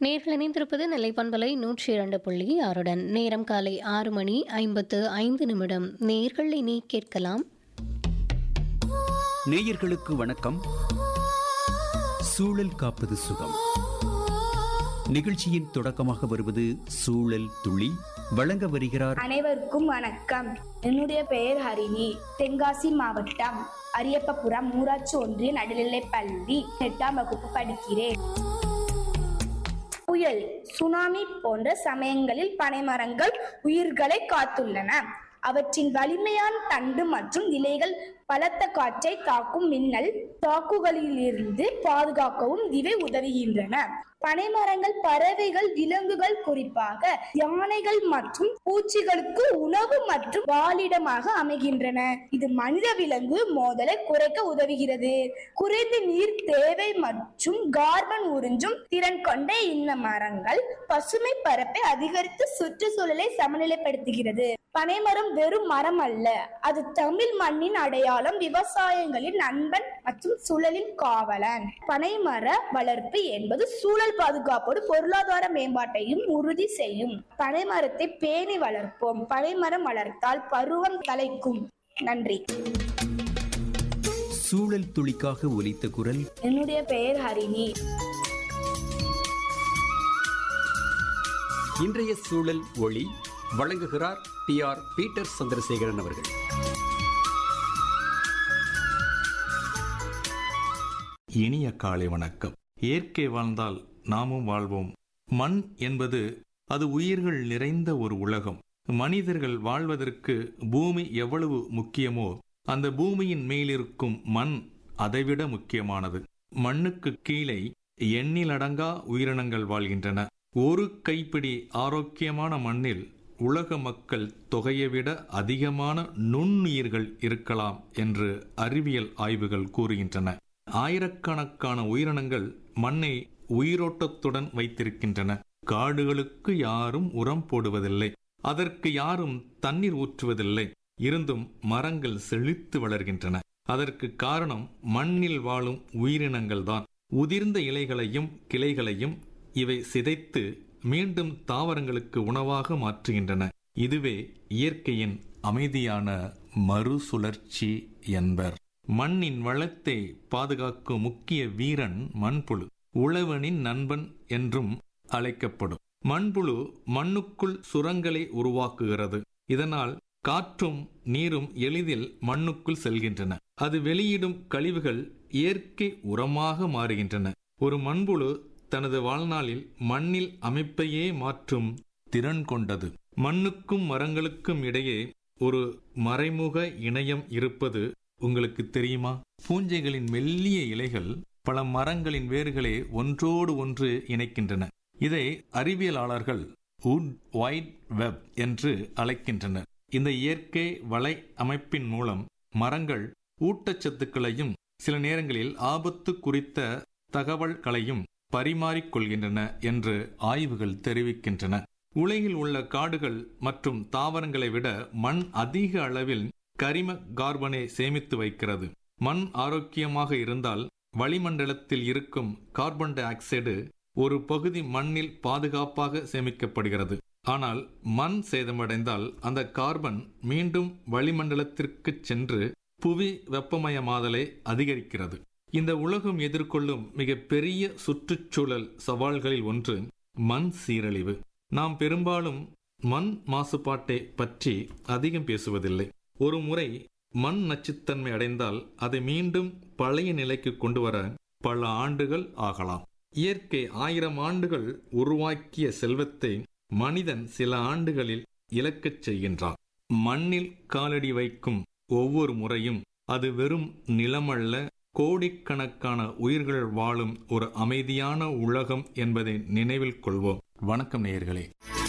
நேர்கள் இணைந்திருப்பது நெல்லை பண்பலை நூற்றி இரண்டு புள்ளி ஆறுடன் நேரம் காலை ஆறு மணி ஐம்பத்து ஐந்து நிமிடம் நேர்கள் இனி கேட்கலாம் நேயர்களுக்கு வணக்கம் சூழல் காப்பது சுகம் நிகழ்ச்சியின் தொடக்கமாக வருவது சூழல் துளி வழங்க வருகிறார் அனைவருக்கும் வணக்கம் என்னுடைய பெயர் ஹரிணி தென்காசி மாவட்டம் அரியப்பபுரம் ஊராட்சி ஒன்றிய நடுநிலைப் பள்ளி எட்டாம் வகுப்பு படிக்கிறேன் புயல் சுனாமி போன்ற சமயங்களில் பனைமரங்கள் உயிர்களை காத்துள்ளன அவற்றின் வலிமையான தண்டு மற்றும் இலைகள் பலத்த காற்றை தாக்கும் மின்னல் தாக்குகளிலிருந்து பாதுகாக்கவும் இவை உதவுகின்றன பனைமரங்கள் பறவைகள் விலங்குகள் குறிப்பாக யானைகள் மற்றும் பூச்சிகளுக்கு உணவு மற்றும் வாழிடமாக அமைகின்றன இது மனித விலங்கு மோதலை குறைக்க உதவுகிறது குறைந்த நீர் தேவை மற்றும் கார்பன் உறிஞ்சும் திறன் கொண்ட இந்த மரங்கள் பசுமை பரப்பை அதிகரித்து சுற்றுச்சூழலை சமநிலைப்படுத்துகிறது பனைமரம் வெறும் மரம் அல்ல அது தமிழ் மண்ணின் அடையாளம் விவசாயங்களின் நண்பன் மற்றும் சூழலின் காவலன் பனைமர வளர்ப்பு என்பது சூழல் பாதுகாப்போடு பொருளாதார மேம்பாட்டையும் உறுதி செய்யும் பனைமரத்தை பேணி வளர்ப்போம் பனைமரம் வளர்த்தால் பருவம் தலைக்கும் நன்றி சூழல் துளிக்காக ஒலித்த குரல் என்னுடைய பெயர் ஹரிணி இன்றைய சூழல் ஒளி வழங்குகிறார் டி ஆர் பீட்டர் சந்திரசேகரன் அவர்கள் இனிய காலை வணக்கம் இயற்கை வாழ்ந்தால் நாமும் வாழ்வோம் மண் என்பது அது உயிர்கள் நிறைந்த ஒரு உலகம் மனிதர்கள் வாழ்வதற்கு பூமி எவ்வளவு முக்கியமோ அந்த பூமியின் மேலிருக்கும் மண் அதைவிட முக்கியமானது மண்ணுக்கு கீழே எண்ணிலடங்கா உயிரினங்கள் வாழ்கின்றன ஒரு கைப்பிடி ஆரோக்கியமான மண்ணில் உலக மக்கள் தொகையை விட அதிகமான நுண்ணுயிர்கள் இருக்கலாம் என்று அறிவியல் ஆய்வுகள் கூறுகின்றன ஆயிரக்கணக்கான உயிரினங்கள் மண்ணை உயிரோட்டத்துடன் வைத்திருக்கின்றன காடுகளுக்கு யாரும் உரம் போடுவதில்லை அதற்கு யாரும் தண்ணீர் ஊற்றுவதில்லை இருந்தும் மரங்கள் செழித்து வளர்கின்றன அதற்கு காரணம் மண்ணில் வாழும் உயிரினங்கள்தான் உதிர்ந்த இலைகளையும் கிளைகளையும் இவை சிதைத்து மீண்டும் தாவரங்களுக்கு உணவாக மாற்றுகின்றன இதுவே இயற்கையின் அமைதியான மறுசுழற்சி என்பர் மண்ணின் வளத்தை பாதுகாக்கும் முக்கிய வீரன் மண்புழு உழவனின் நண்பன் என்றும் அழைக்கப்படும் மண்புழு மண்ணுக்குள் சுரங்களை உருவாக்குகிறது இதனால் காற்றும் நீரும் எளிதில் மண்ணுக்குள் செல்கின்றன அது வெளியிடும் கழிவுகள் இயற்கை உரமாக மாறுகின்றன ஒரு மண்புழு தனது வாழ்நாளில் மண்ணில் அமைப்பையே மாற்றும் திறன் கொண்டது மண்ணுக்கும் மரங்களுக்கும் இடையே ஒரு மறைமுக இணையம் இருப்பது உங்களுக்கு தெரியுமா பூஞ்சைகளின் மெல்லிய இலைகள் பல மரங்களின் வேர்களை ஒன்றோடு ஒன்று இணைக்கின்றன இதை அறிவியலாளர்கள் உட் வைட் வெப் என்று அழைக்கின்றனர் இந்த இயற்கை வலை அமைப்பின் மூலம் மரங்கள் ஊட்டச்சத்துக்களையும் சில நேரங்களில் ஆபத்து குறித்த தகவல்களையும் பரிமாறிக்கொள்கின்றன என்று ஆய்வுகள் தெரிவிக்கின்றன உலகில் உள்ள காடுகள் மற்றும் தாவரங்களை விட மண் அதிக அளவில் கரிம கார்பனை சேமித்து வைக்கிறது மண் ஆரோக்கியமாக இருந்தால் வளிமண்டலத்தில் இருக்கும் கார்பன் டை ஆக்சைடு ஒரு பகுதி மண்ணில் பாதுகாப்பாக சேமிக்கப்படுகிறது ஆனால் மண் சேதமடைந்தால் அந்த கார்பன் மீண்டும் வளிமண்டலத்திற்கு சென்று புவி வெப்பமயமாதலை அதிகரிக்கிறது இந்த உலகம் எதிர்கொள்ளும் மிக பெரிய சுற்றுச்சூழல் சவால்களில் ஒன்று மண் சீரழிவு நாம் பெரும்பாலும் மண் மாசுபாட்டை பற்றி அதிகம் பேசுவதில்லை ஒரு முறை மண் நச்சுத்தன்மை அடைந்தால் அதை மீண்டும் பழைய நிலைக்கு கொண்டு வர பல ஆண்டுகள் ஆகலாம் இயற்கை ஆயிரம் ஆண்டுகள் உருவாக்கிய செல்வத்தை மனிதன் சில ஆண்டுகளில் இழக்கச் செய்கின்றான் மண்ணில் காலடி வைக்கும் ஒவ்வொரு முறையும் அது வெறும் நிலமல்ல கோடிக்கணக்கான உயிர்கள் வாழும் ஒரு அமைதியான உலகம் என்பதை நினைவில் கொள்வோம் வணக்கம் நேயர்களே